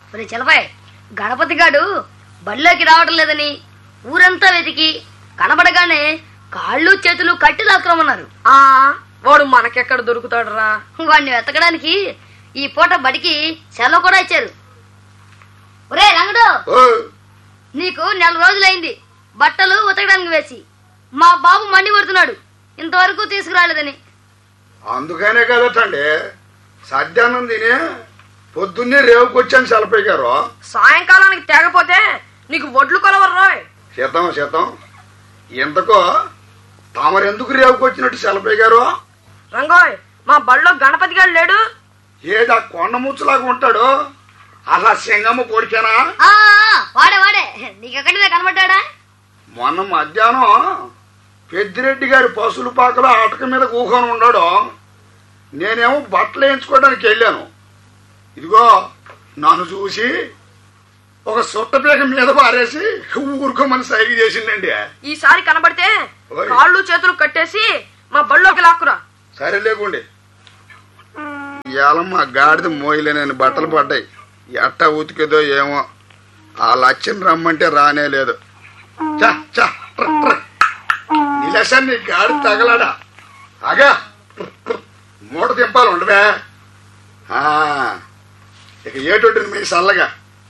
ఒరే చలపాయ్ గణపతి గాడు బడిలోకి రావటం లేదని ఊరంతా వెతికి కనబడగానే కాళ్ళు చేతులు కట్టి లాక్రమన్నారు ఆ వాడు మనకెక్కడ దొరుకుతాడురా వాడిని వెతకడానికి ఈ పూట బడికి సెలవు కూడా ఇచ్చారు ఒరే రంగడు ఓ నీకు నెల రోజులైంది బట్టలు ఉతకడానికి వేసి మా బాబు మండి కొడుతున్నాడు ఇంతవరకు తీసుకురాలేదని అందుకనే కదటండి సద్యానం తిని పొద్దున్నే రేవుకొచ్చాను సెలపై గారు సాయంకాలానికి తేగపోతే నీకు వడ్లు కొలవర్రాయ్ శతం శతం ఇంతకో తమరెందుకు రేవుకొచ్చినట్టు సెలపై గారు రంగోయ్ మా బడిలో గణపతి గారు లేడు ఏదా కొండ ముచ్చులాగా ఉంటాడు అలా సింగమ్మ కొడుకేనా ఆ ఆ, వాడే వాడే నీకెక్కడిదే కనబడ్డా మొన్న మధ్యాహ్నం పెద్దిరెడ్డి గారి పశువుల పాకలో ఆటక మీద కూకొని ఉన్నాడు నేనేమో బట్టలు వేయించుకోవడానికి వెళ్ళాను ఇదిగో నన్ను చూసి ఒక సుట్టపీక మీద పారేసి ఊరుకోమని సైగ చేసిందండి ఈసారి కనబడితే ఓయ్. కాళ్ళు చేతులు కట్టేసి మా బడిలోకి లాక్కురా సరే లేకుండి ఇవాళ మా గాడిద మోయలేనని బట్టలు పడ్డాయి ఎట్టా ఉతికేదో ఏమో ఆ లక్ష్యం రమ్మంటే రానే లేదు చా, చా, ట్ర, ట్ర. నిలేశాను నీ గాడి తగలడా అగా మూట దింపాలి ఉండవే ఆ, ఇక ఏటొడ్డుని మీ చల్లగా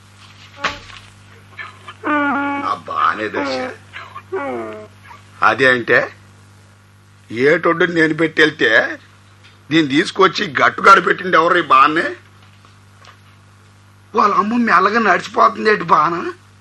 నా బానే దశ అదే అంటే ఏటొడ్డు నేను పెట్టి వెళ్తే దీన్ని తీసుకొచ్చి గట్టుగాడు పెట్టింది ఎవరు ఈ బాగానే వాళ్ళ అమ్మ మెల్లగా నడిచిపోతుంది ఏంటి బాన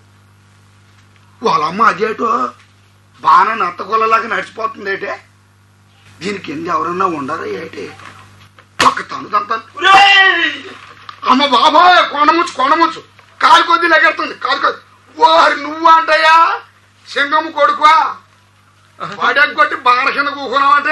వాళ్ళ అమ్మ అదేటో బాణ నత్తగొల్లలాగా నడిచిపోతుంది ఏంటే దీని కింద ఎవరన్నా ఉండరా ఏంటి ఒక్క తను తను తను ఒరేయ్! అమ్మ బాబాయ్ కొండముచ్చు కొండముచ్చు కాలు కొద్ది లెగెడుతుంది కాలు కొద్ది ఓరి నువ్వు అంటయ్యా సింగమ్మ కొడుకువా వాడెక్ కొట్టి బాణ కింద కూకున్నావంటే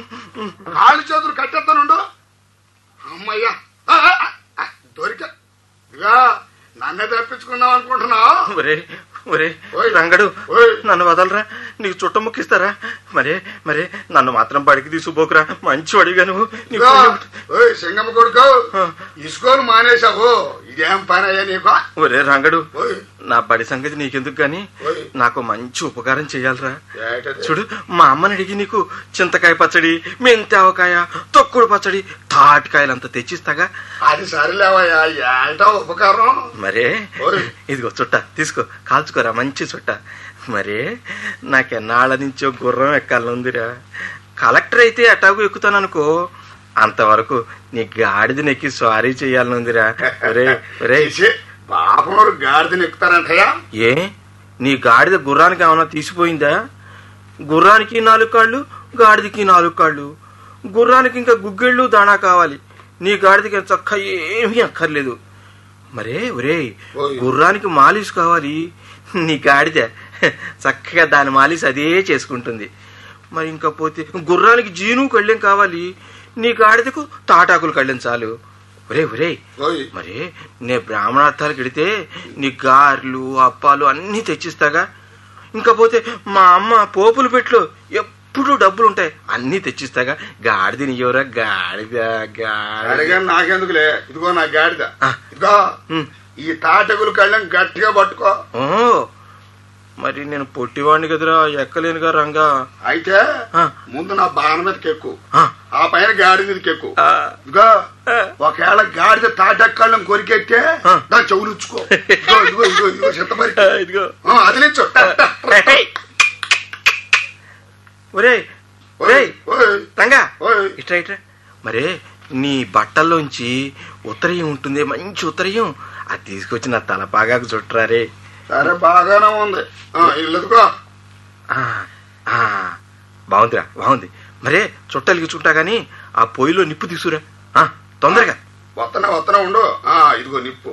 కాళ్ళు చేతులు కట్టేస్తానుండు అమ్మయ్యా ఆ, ఆ, ఆ, దొరికా ఇదిగా నన్నే తప్పించుకుందాం అనుకుంటున్నావు ఒరే ఒరే ఓయ్. రంగడు ఓయ్. నన్ను వదలరా నీకు చుట్ట ముక్కిస్తారా మరే మరే నన్ను మాత్రం బడికి తీసుకుపోకురా మంచి అడిగా నువ్వు నీకు ఇదిగో, పుణ్యం. ఓయ్ సింగమ్మ కొడుకు ఆ. ఇసుకోలు మానేశావు ఇదేం పని అయ్యా నీకు ఒరే రంగడు ఓయ్ నా బడి సంగతి నీకెందుకు గాని ఓయ్. నాకు మంచి ఉపకారం చెయ్యాలరా ఏటది? చూడు మా అమ్మని అడిగి నీకు చింతకాయ పచ్చడి మెంతావకాయ తొక్కుడు పచ్చడి తాటికాయలంతా తెచ్చిస్తాగా అది సరేలేవయ్యా ఏంటో ఉపకారం మరే ఓయ్. ఇదిగో చుట్ట తీసుకో కాల్చుకోరా మంచి చుట్ట మరే నాకెన్నాళ్ళ నుంచో గుర్రం ఎక్కాలనుందిరా కలెక్టర్ అయితే అటాగు ఎక్కుతాననుకో అంతవరకు నీ గాడిద నెక్కి స్వారీ చేయాలనుందిరా ఒరే ఒరే చేసి పాపం వారు గాడిదని ఎక్కుతారంటయ్యా ఏ నీ గాడిద గుర్రానికి ఏమైనా తీసిపోయిందా గుర్రానికి నాలుగు కాళ్ళు గాడిదకి నాలుగు కాళ్ళు గుర్రానికి ఇంకా గుగ్గిళ్ళు దాణా కావాలి నీ గాడిదకి చక్క ఏమీ అక్కర్లేదు మరే ఒరే ఓయ్. గుర్రానికి మాలిష్ కావాలి నీ గాడిద చక్కగా దాని మాలిష్ అదే చేసుకుంటుంది మరి ఇంకా పోతే గుర్రానికి జీను కళ్ళెం కావాలి నీ గాడిదకు తాటాకులు కళ్ళెం చాలు ఒరే ఒరే ఓయ్ మరి నే బ్రాహ్మణార్థాలకు వెడితే నీ గారెలు అప్పాలు అన్నీ తెచ్చిస్తాగా ఇంకా పోతే మా అమ్మ పోపులు పెట్లు ఎప్పుడు డబ్బులు ఉంటాయి అన్నీ తెచ్చిస్తాగా గాడిద నీయవరా గాడిద గాడిద అడిగాను నాకెందుకులే ఇదిగో నా గాడిద ఆ. ఇదిగో ఉమ్. ఈ తాటగులు కళ్ళం గట్టిగా పట్టుకో ఓ మరి నేను పొట్టివాడిని కదరా ఎక్కలేనుగా రంగా అయితే ఆ. ముందు నా బాణ మీదకి ఎక్కు ఆ, ఆ పైన గాడి మీదకి ఎక్కు ఆ, ఇదిగో ఆ. ఒకవేళ గాడిద తాటక్కళ్ళం కొరికెత్తే ఆ. దాని చెవులు ఇచ్చుకో ఇదిగో ఇదిగో ఇదిగో ఇదిగో చిత్తపరి ఆ, ఇదిగో అది నిచ్చు ఏయ్. ఒరేయ్ ఒరేయ్ రంగా ఓయ్ ఇట్రా ఇట్రా మరే నీ బట్టల్లోంచి ఉత్తరయం ఉంటుంది మంచి ఉత్తరయం అది తీసుకొచ్చి నా తలపాగాకు చుట్టరారే సరే బాగానే ఉంది ఆ, ఇల్లుకో ఆ, ఆ, బాగుందిరా బాగుంది మరే చుట్టాలకి చుట్టా గాని ఆ పొయ్యిలో నిప్పు తీసుకురా ఆ, తొందరగా వత్తనే వత్తనే ఉండు ఆ ఇదిగో నిప్పు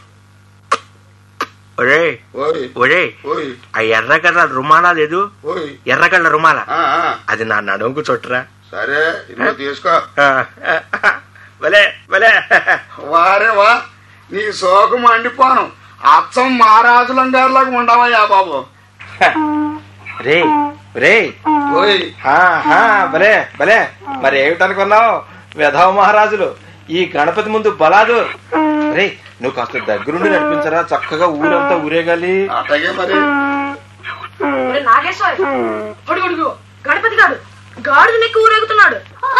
ఒరే ఓయ్ ఒరే ఓయ్ ఆ ఎర్రగడ్డ రుమాలా లేదు ఓయ్ ఎర్రగడ్డ రుమాలా ఆ, ఆ, అది నా నడుముకు చుట్టరా సరే ఇదిగో తీసుకో ఆ, ఆ, ఆ, భలే భలే వారే వా నీ శోకం అండిపోను అచ్చం మహారాజులం గారిలాగా ఉండవయ్యా బాబు రే రే ఓయ్ హా, హా, భలే భలే మరి ఏమిటనుకున్నావు వెధవ మహారాజులు ఈ గణపతి ముందు బలాదు రే నువ్వు కాస్త దగ్గరుండి నడిపించరా చక్కగా ఊరంతా ఊరేగాలి అట్లాగే మరి ఒరే నాగేశ్వర్ అడుగు అడుగు గణపతి గాడు గాడిద నెక్కి ఊరేగుతున్నాడు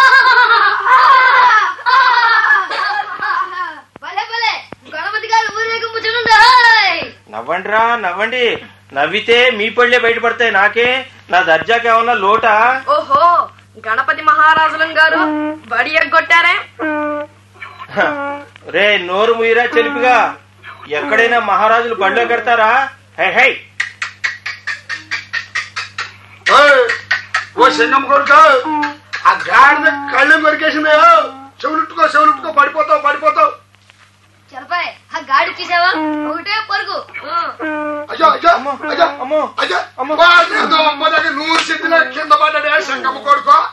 భలే భలే గణపతి గారు ఊరేగింపు చూడండి నవ్వండిరా నవ్వండి నవ్వితే మీ పళ్ళే బయటపడతాయి నాకే నా దర్జాకి ఏమన్నా లోటా ఓహో గణపతి మహారాజులం గారు బడి ఎగ్గొట్టారే హ, రే నోరు ముయిరా చెలిపిగా ఎక్కడైనా మహారాజులు బళ్ళో కడతారా హై హై ఏయ్, ఓ సింగం కొడుకు ఆ గాడిద కళ్ళు కొరికేసింది చెవులుట్టుకో చెవులుట్టుకో పడిపోతావు పడిపోతావు చలపాయ్ ఆ గాడి చూసావా ఒకటే పరుగు ఆ. అయ్యో అయ్యో అమ్మో, అయ్యో అమ్మో, అయ్యో అమ్మో. వాడు ఏదో అమ్మ దగ్గర నూరు చెట్ల కింద పడ్డాడే సంగమ్మ కొడుకో